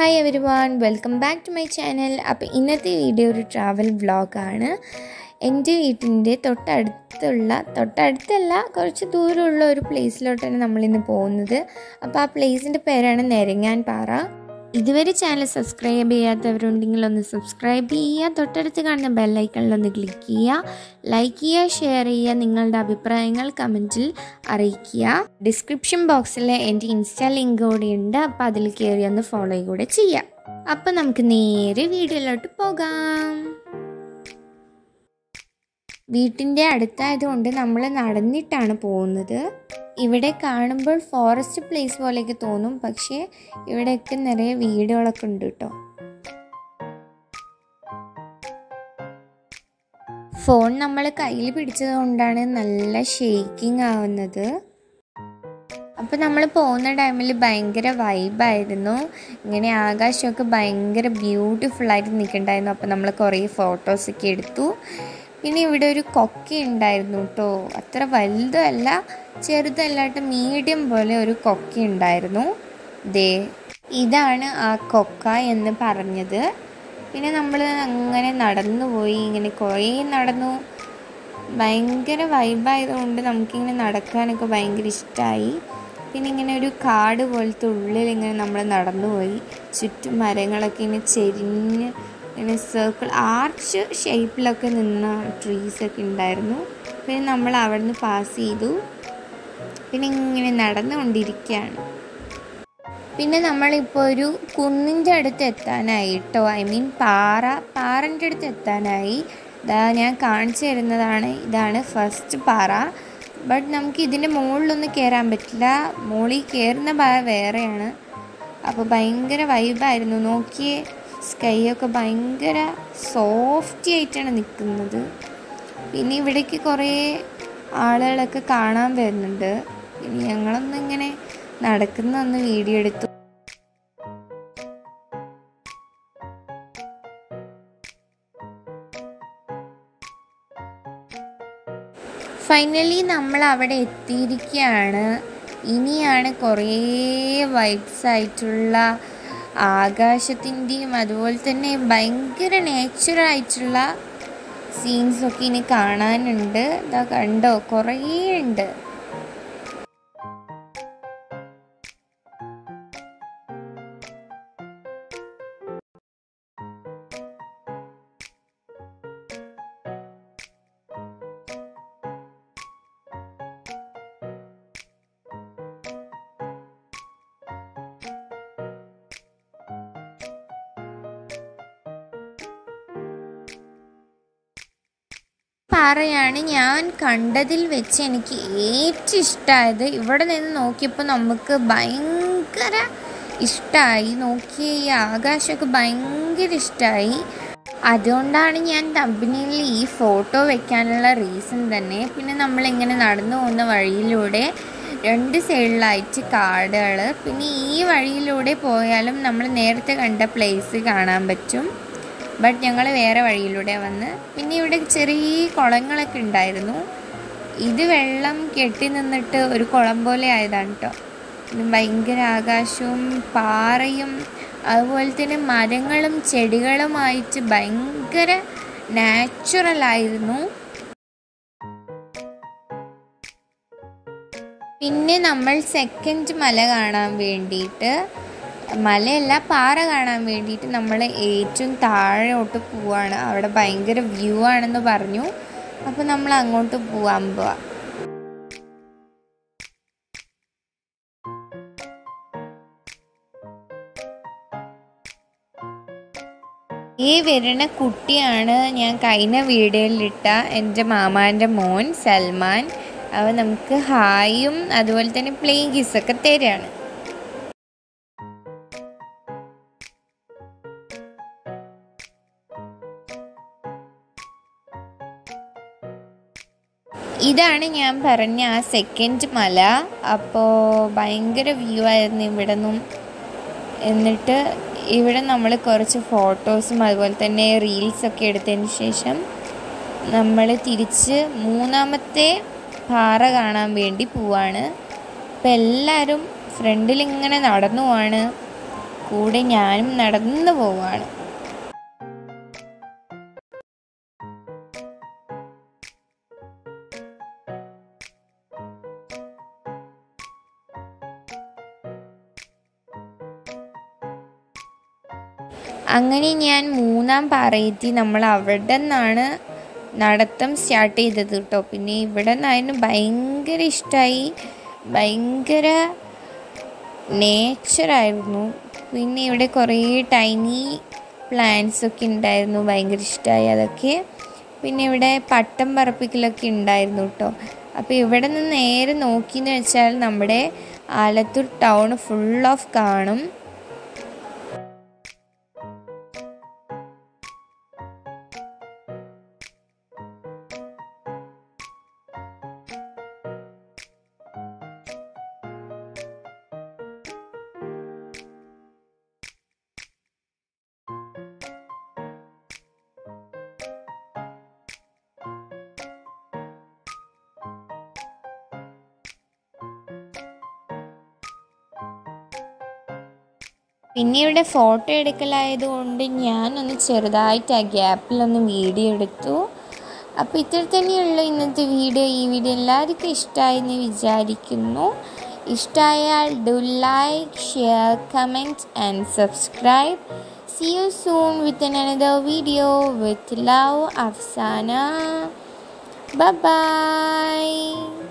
hi everyone welcome back to my channel അപ്പോൾ ഇന്നത്തെ video ഒരു ട്രാവൽ വ്ളോഗാണ് എൻ്റെ വീട്ടിൻ്റെ തൊട്ടടുത്തുള്ള തൊട്ടടുത്തല്ല കുറച്ച് ദൂരമുള്ള ഒരു പ്ലേസിലോട്ടാണ് നമ്മളിന്ന് പോകുന്നത് അപ്പോൾ ആ പ്ലേസിൻ്റെ പേരാണ് നെരങ്ങാൻ പാറ ഇതുവരെ ചാനൽ സബ്സ്ക്രൈബ് ചെയ്യാത്തവരുണ്ടെങ്കിൽ ഒന്ന് സബ്സ്ക്രൈബ് ചെയ്യുക തൊട്ടടുത്ത് കാണുന്ന ബെല്ലൈക്കണിൽ ഒന്ന് ക്ലിക്ക് ചെയ്യുക ലൈക്ക് ചെയ്യുക ഷെയർ ചെയ്യുക നിങ്ങളുടെ അഭിപ്രായങ്ങൾ കമൻറ്റിൽ അറിയിക്കുക ഡിസ്ക്രിപ്ഷൻ ബോക്സിൽ എൻ്റെ ഇൻസ്റ്റാ ലിങ്ക് കൂടി ഉണ്ട് അപ്പോൾ അതിൽ കയറി ഒന്ന് ഫോളോ കൂടെ ചെയ്യാം അപ്പം നമുക്ക് നേരെ വീഡിയോയിലോട്ട് പോകാം വീട്ടിൻ്റെ അടുത്തായതുകൊണ്ട് നമ്മൾ നടന്നിട്ടാണ് പോകുന്നത് ഇവിടെ കാണുമ്പോൾ ഫോറസ്റ്റ് പ്ലേസ് പോലെയൊക്കെ തോന്നും പക്ഷേ ഇവിടെയൊക്കെ നിറയെ വീടുകളൊക്കെ ഉണ്ട് കേട്ടോ ഫോൺ നമ്മൾ കയ്യിൽ പിടിച്ചത് കൊണ്ടാണ് നല്ല ഷേക്കിംഗ് ആവുന്നത് അപ്പോൾ നമ്മൾ പോകുന്ന ടൈമിൽ ഭയങ്കര വൈബായിരുന്നു ഇങ്ങനെ ആകാശമൊക്കെ ഭയങ്കര ബ്യൂട്ടിഫുൾ ആയിട്ട് നിൽക്കണ്ടായിരുന്നു അപ്പോൾ നമ്മൾ കുറേ ഫോട്ടോസൊക്കെ എടുത്തു പിന്നെ ഇവിടെ ഒരു കൊക്ക ഉണ്ടായിരുന്നു കേട്ടോ അത്ര വലുതല്ല ചെറുതല്ലാട്ട് മീഡിയം പോലെ ഒരു കൊക്ക ഉണ്ടായിരുന്നു ദേ ഇതാണ് ആ കൊക്ക എന്ന് പറഞ്ഞത് പിന്നെ നമ്മൾ അങ്ങനെ നടന്നു പോയി ഇങ്ങനെ കുറേ നടന്നു ഭയങ്കര വൈബായതുകൊണ്ട് നമുക്കിങ്ങനെ നടക്കാനൊക്കെ ഭയങ്കര ഇഷ്ടമായി പിന്നെ ഇങ്ങനെ ഒരു കാട് പോലത്തെ ഉള്ളിൽ ഇങ്ങനെ നമ്മൾ നടന്നുപോയി ചുറ്റും മരങ്ങളൊക്കെ ഇങ്ങനെ ചെരിഞ്ഞ് ഇങ്ങനെ സർക്കിൾ ആർച്ച് ഷേപ്പിലൊക്കെ നിന്ന ട്രീസൊക്കെ ഉണ്ടായിരുന്നു പിന്നെ നമ്മൾ അവിടെ നിന്ന് പാസ് ചെയ്തു പിന്നെ ഇങ്ങനെ നടന്നുകൊണ്ടിരിക്കുകയാണ് പിന്നെ നമ്മളിപ്പോൾ ഒരു കുന്നിൻ്റെ അടുത്ത് എത്താനായി കേട്ടോ ഐ മീൻ പാറ പാറൻ്റെ അടുത്ത് എത്താനായി ഇതാ ഞാൻ കാണിച്ചു തരുന്നതാണ് ഇതാണ് ഫസ്റ്റ് പാറ ബട്ട് നമുക്ക് ഇതിൻ്റെ മുകളിലൊന്നും കയറാൻ പറ്റില്ല മുകളിൽ കയറുന്ന പാറ വേറെയാണ് അപ്പോൾ ഭയങ്കര വൈബായിരുന്നു നോക്കിയേ സ്കൈ ഒക്കെ ഭയങ്കര സോഫ്റ്റി ആയിട്ടാണ് നിൽക്കുന്നത് പിന്നെ ഇവിടേക്ക് കുറേ ആളുകളൊക്കെ കാണാൻ വരുന്നുണ്ട് പിന്നെ ഞങ്ങളൊന്നും ഇങ്ങനെ നടക്കുന്ന ഒന്ന് വീഡിയോ എടുത്തു ഫൈനലി നമ്മൾ അവിടെ എത്തിയിരിക്കുകയാണ് ഇനിയാണ് കുറേ വൈബ്സ് ആയിട്ടുള്ള ആകാശത്തിൻ്റെയും അതുപോലെ തന്നെ ഭയങ്കര നേച്ചുറൽ ആയിട്ടുള്ള സീൻസൊക്കെ ഇനി കാണാനുണ്ട് ഇതാ കണ്ടോ കുറേ ഉണ്ട് പാറയാണ് ഞാൻ കണ്ടതിൽ വെച്ച് എനിക്ക് ഏറ്റവും ഇഷ്ടമായത് ഇവിടെ നിന്ന് നോക്കിയപ്പോൾ നമുക്ക് ഭയങ്കര ഇഷ്ടമായി നോക്കിയ ഈ ആകാശമൊക്കെ ഭയങ്കര ഇഷ്ടമായി അതുകൊണ്ടാണ് ഞാൻ കമ്പനിയിൽ ഈ ഫോട്ടോ വെക്കാനുള്ള റീസൺ തന്നെ പിന്നെ നമ്മളിങ്ങനെ നടന്നു പോകുന്ന വഴിയിലൂടെ രണ്ട് സൈഡിലായിട്ട് കാടുകൾ പിന്നെ ഈ വഴിയിലൂടെ പോയാലും നമ്മൾ നേരത്തെ കണ്ട പ്ലേസ് കാണാൻ പറ്റും ബട്ട് ഞങ്ങൾ വേറെ വഴിയിലൂടെ വന്ന് പിന്നെ ഇവിടെ ചെറിയ കുളങ്ങളൊക്കെ ഉണ്ടായിരുന്നു ഇത് വെള്ളം കെട്ടി നിന്നിട്ട് ഒരു കുളം പോലെ ആയതാണ് കേട്ടോ പിന്നെ ഭയങ്കര ആകാശവും പാറയും അതുപോലെ തന്നെ മരങ്ങളും ചെടികളുമായിട്ട് ഭയങ്കര നാച്ചുറൽ ആയിരുന്നു പിന്നെ നമ്മൾ സെക്കൻഡ് മല കാണാൻ വേണ്ടിയിട്ട് മലയല്ല പാറ കാണാൻ വേണ്ടിയിട്ട് നമ്മൾ ഏറ്റവും താഴോട്ട് പോവാണ് അവിടെ ഭയങ്കര വ്യൂ ആണെന്ന് പറഞ്ഞു അപ്പോൾ നമ്മൾ അങ്ങോട്ട് പോവാൻ പോവാം ഈ വരുന്ന കുട്ടിയാണ് ഞാൻ കഴിഞ്ഞ വീഡിയോയിലിട്ട എൻ്റെ മാമാൻ്റെ മോൻ സൽമാൻ അവൻ നമുക്ക് ഹായും അതുപോലെ തന്നെ പ്ലേയിങ് കിസ്സൊക്കെ തരികയാണ് ഇതാണ് ഞാൻ പറഞ്ഞ ആ സെക്കൻഡ് മല അപ്പോൾ ഭയങ്കര വ്യൂ ആയിരുന്നു ഇവിടെ നിന്നും എന്നിട്ട് ഇവിടെ നമ്മൾ കുറച്ച് ഫോട്ടോസും അതുപോലെ തന്നെ റീൽസൊക്കെ എടുത്തതിന് ശേഷം നമ്മൾ തിരിച്ച് മൂന്നാമത്തെ പാറ കാണാൻ വേണ്ടി പോവാണ് അപ്പം എല്ലാവരും ഫ്രണ്ടിൽ ഇങ്ങനെ നടന്നു പോവാണ് കൂടെ ഞാനും നടന്നു പോവാണ് അങ്ങനെ ഞാൻ മൂന്നാം പാറയെത്തി നമ്മൾ അവിടെ നിന്നാണ് നടത്തം സ്റ്റാർട്ട് ചെയ്തത് കേട്ടോ പിന്നെ ഇവിടെ നിന്നായിരുന്നു ഭയങ്കര ഇഷ്ടമായി ഭയങ്കര നേച്ചറായിരുന്നു പിന്നെ ഇവിടെ കുറേ ടൈനി പ്ലാന്റ്സ് ഒക്കെ ഉണ്ടായിരുന്നു ഭയങ്കര ഇഷ്ടമായി അതൊക്കെ പിന്നെ ഇവിടെ പട്ടം പറപ്പിക്കലൊക്കെ ഉണ്ടായിരുന്നു കേട്ടോ അപ്പോൾ ഇവിടെ നിന്ന് നേരെ നോക്കിയെന്ന് വെച്ചാൽ നമ്മുടെ ആലത്തൂർ ടൗൺ ഫുൾ ഓഫ് കാണും പിന്നെ ഇവിടെ ഫോട്ടോ എടുക്കലായതുകൊണ്ട് ഞാനൊന്ന് ചെറുതായിട്ട് ആ ഗ്യാപ്പിലൊന്ന് വീഡിയോ എടുത്തു അപ്പോൾ ഇത്ര തന്നെയുള്ളൂ ഇന്നത്തെ വീഡിയോ ഈ വീഡിയോ എല്ലാവർക്കും ഇഷ്ടമായി എന്ന് വിചാരിക്കുന്നു ഇഷ്ടമായാൽ do like share comment and subscribe see you soon with another video with love Afsana by